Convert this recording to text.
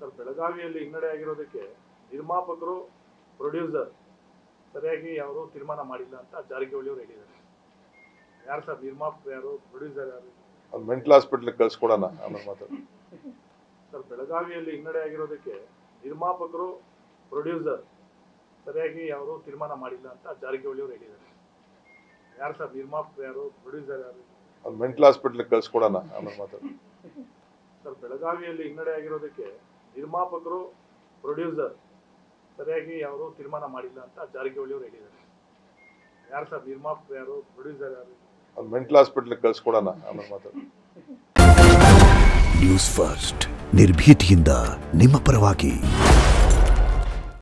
sir ಬೆಳಗಾವಿಯಲ್ಲಿ ಹಿನ್ನಡೆ ಆಗಿರೋದಕ್ಕೆ ನಿರ್ಮಾಪಕರು ಪ್ರೊಡ್ಯೂಸರ್ ಸರಿಯಾಗಿ ಅವರು ತೀರ್ಮಾನ ಮಾಡಿಲ್ಲ ಅಂತ ಜಾರಕಿಹೊಳಿ ಅವರು ಹೇಳಿದ್ದಾರೆ ಯಾರು ಸರ್ ನಿರ್ಮಾಪಕರು ಯಾರು ಪ್ರೊಡ್ಯೂಸರ್ ಯಾರು ಅವ್ನು ಮೆಂಟಲ್ ಹಾಸ್ಪಿಟ್ಲಿಗೆ ಕಳ್ಸ್ಕೊಡೋಣ ಆಮೇಲೆ ಮಾತಾಡ ಸರ್ ಬೆಳಗಾವಿಯಲ್ಲಿ ಹಿನ್ನಡೆ ಆಗಿರೋದಕ್ಕೆ ನಿರ್ಮಾಪಕರು ಪ್ರೊಡ್ಯೂಸರ್ ಸರಿಯಾಗಿ ಅವರು ತೀರ್ಮಾನ ಮಾಡಿಲ್ಲ ಅಂತ ಜಾರಕಿಹೊಳಿ ಅವರು ಹೇಳಿದ್ದಾರೆ ಯಾರು ಸರ್ ನಿರ್ಮಾಪಕರು ಯಾರು ಪ್ರೊಡ್ಯೂಸರ್ ಯಾರು ಅವ್ನು ಮೆಂಟಲ್ ಹಾಸ್ಪಿಟ್ಲಿಗೆ ಕಳ್ಸ್ಕೊಡೋಣ ಆಮೇಲೆ ಮಾತಾಡ ಸರ್ ಬೆಳಗಾವಿಯಲ್ಲಿ ಹಿನ್ನಡೆ ಆಗಿರೋದಕ್ಕೆ ನಿರ್ಮಾಪಕರು ಪ್ರೊಡ್ಯೂಸರ್ ಸರಿಯಾಗಿ ಅವರು ತೀರ್ಮಾನ ಮಾಡಿಲ್ಲ ಅಂತ ಜಾರಕಿಹೊಳಿ ಅವರು ಹೇಳಿದ್ದಾರೆ ಯಾರು ಸರ್ ನಿರ್ಮಾಪಕರು ಯಾರು ಪ್ರೊಡ್ಯೂಸರ್ ಯಾರು ಅವ್ನು ಮೆಂಟಲ್ ಹಾಸ್ಪಿಟ್ಲಿಗೆ ಕಳ್ಸ್ಕೊಡೋಣ ಆಮೇಲೆ ಮಾತಾಡ ನ್ಯೂಸ್ ಫಸ್ಟ್ ನಿರ್ಭೀತಿಯಿಂದ ನಿಮ್ಮ ಪರವಾಗಿ